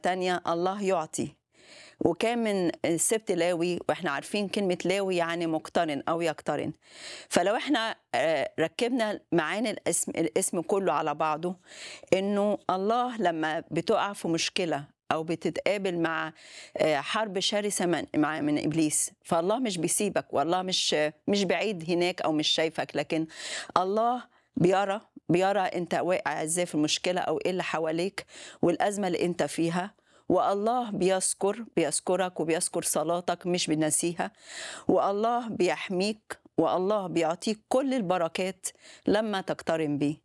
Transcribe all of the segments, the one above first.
تانية الله يعطي وكان من السبت لاوي واحنا عارفين كلمة لاوي يعني مقترن أو يقترن فلو احنا آه، ركبنا معاني الاسم, الاسم كله على بعضه انه الله لما بتقع في مشكلة أو بتتقابل مع آه، حرب شرسة من, مع من إبليس فالله مش بيسيبك والله مش مش بعيد هناك أو مش شايفك لكن الله بيرى بيرى أنت واقع ازاي في المشكلة أو إيه اللي حواليك والأزمة اللي أنت فيها والله بيذكر بيذكرك وبيذكر صلاتك مش بينسيها والله بيحميك والله بيعطيك كل البركات لما تقترن بيه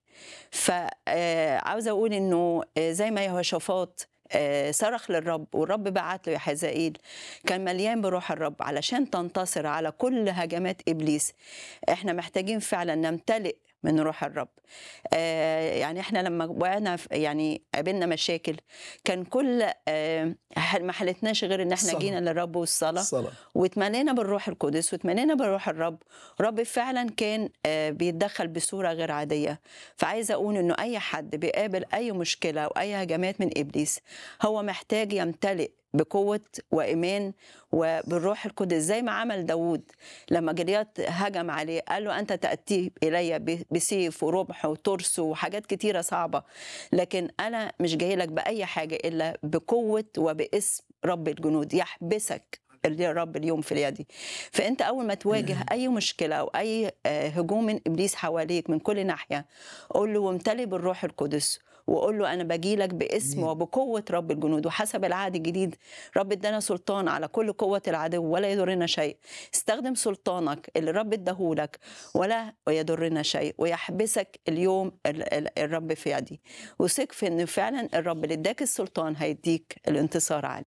فعاوزه اقول انه آه، زي ما يهوشافاط آه، صرخ للرب والرب بعت له يا حزائيل كان مليان بروح الرب علشان تنتصر على كل هجمات ابليس احنا محتاجين فعلا نمتلئ من روح الرب آه، يعني احنا لما وقعنا في- يعني قابلنا مشاكل كان كل آه، ما حلتناش غير ان احنا الصلاة. جينا للرب والصلاه الصلاة واتملينا بالروح القدس واتملينا بروح الرب رب فعلا كان آه، بيتدخل بصورة غير عادية فعايزة أقول إنه أي حد بيقابل أي مشكلة أو أي هجمات من إبليس هو محتاج يمتلئ بقوة وإيمان وبالروح القدس زي ما عمل داود لما جليات هجم عليه قال له أنت تأتي إلي ب- بسيف ورمح وترس وحاجات كتيرة صعبة لكن أنا مش جاي لك بأي حاجة إلا بقوة وباسم رب الجنود يحبسك الرب اليوم في اليد فانت اول ما تواجه اي مشكله او اي آه، هجوم من ابليس حواليك من كل ناحيه قول له وامتلي بالروح القدس وقول له انا باجي لك باسم آمين. وبقوه رب الجنود وحسب العهد الجديد رب ادانا سلطان على كل قوه العدو ولا يضرنا شيء استخدم سلطانك اللي رب اداهولك ولا يضرنا شيء ويحبسك اليوم ال- ال- الرب في يدي وثق في ان فعلا الرب اللي اداك السلطان هيديك الانتصار عليه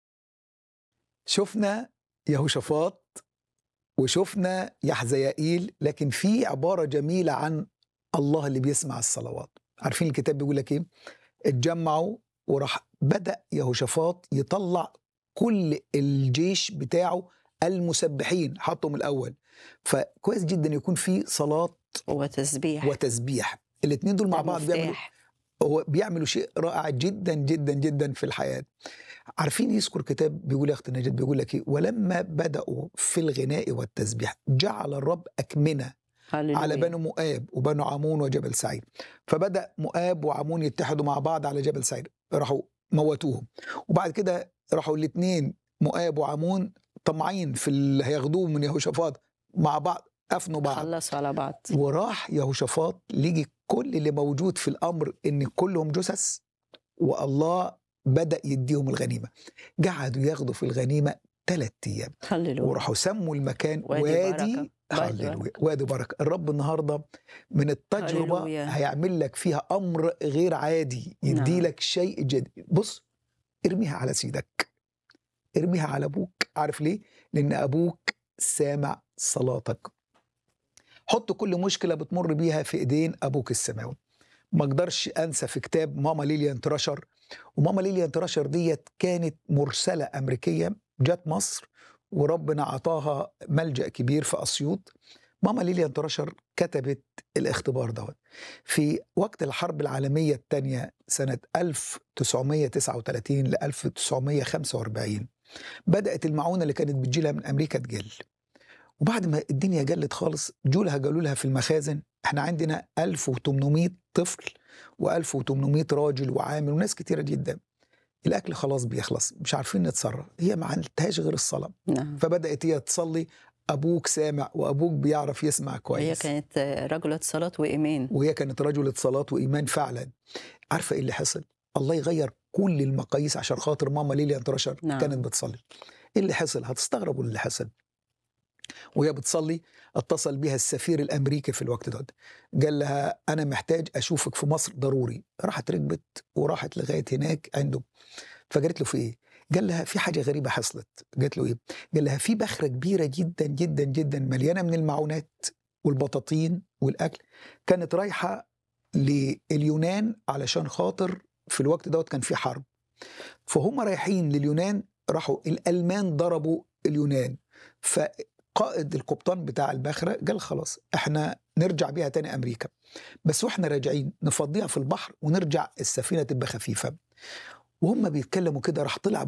شفنا يهوشافاط وشفنا يحزيائيل لكن في عبارة جميلة عن الله اللي بيسمع الصلوات عارفين الكتاب بيقول لك ايه اتجمعوا وراح بدأ يهوشافاط يطلع كل الجيش بتاعه المسبحين حطهم الأول فكويس جدا يكون في صلاة وتسبيح وتسبيح الاثنين دول مع بعض بيعملوا مفتاح. هو بيعملوا شيء رائع جدا جدا جدا في الحياه عارفين يذكر كتاب بيقول يا اخت نجد بيقول لك ايه ولما بداوا في الغناء والتسبيح جعل الرب اكمنه هللويا. على بنو مؤاب وبنو عمون وجبل سعير فبدا مؤاب وعمون يتحدوا مع بعض على جبل سعير راحوا موتوهم وبعد كده راحوا الاثنين مؤاب وعمون طمعين في اللي هياخدوه من يهوشافاط مع بعض افنوا بعض خلصوا على بعض وراح يهوشافاط لجي كل اللي موجود في الامر ان كلهم جثث والله بدا يديهم الغنيمه قعدوا ياخدوا في الغنيمه ثلاث ايام هللويا وراحوا سموا المكان وادي وادي بركة. وادي هللويا وادي بركه الرب النهارده من التجربه هللويا. هيعمل لك فيها امر غير عادي يدي نعم. لك شيء جديد بص ارميها على سيدك ارميها على ابوك عارف ليه لان ابوك سامع صلاتك حط كل مشكله بتمر بيها في ايدين ابوك السماوي ما اقدرش انسى في كتاب ماما ليليان تراشر وماما ليليان تراشر ديت كانت مرسله امريكيه جت مصر وربنا عطاها ملجا كبير في اسيوط ماما ليليان تراشر كتبت الاختبار دوت في وقت الحرب العالميه الثانيه سنه 1939 ل 1945 بدات المعونه اللي كانت بتجيلها من امريكا تقل وبعد ما الدنيا جلت خالص جولها قالوا لها في المخازن احنا عندنا 1800 طفل و1800 راجل وعامل وناس كتيره جدا الاكل خلاص بيخلص مش عارفين نتصرف هي ما عندهاش غير الصلاه نعم فبدات هي تصلي ابوك سامع وابوك بيعرف يسمع هي كويس كانت رجلة صلاة وإيمان وهي كانت رجلة صلاة وإيمان فعلا عارفة إيه اللي حصل الله يغير كل المقاييس عشان خاطر ماما ليليان تراشر نعم. كانت بتصلي إيه اللي حصل هتستغربوا اللي حصل وهي بتصلي اتصل بها السفير الامريكي في الوقت ده قال لها انا محتاج اشوفك في مصر ضروري راحت ركبت وراحت لغايه هناك عنده فقالت له في ايه قال لها في حاجه غريبه حصلت قالت له ايه قال لها في بخره كبيره جدا جدا جدا مليانه من المعونات والبطاطين والاكل كانت رايحه لليونان علشان خاطر في الوقت دوت كان في حرب فهم رايحين لليونان راحوا الالمان ضربوا اليونان فقائد القبطان بتاع البخره قال خلاص احنا نرجع بيها تاني امريكا بس واحنا راجعين نفضيها في البحر ونرجع السفينه تبقى خفيفه وهم بيتكلموا كده راح طلع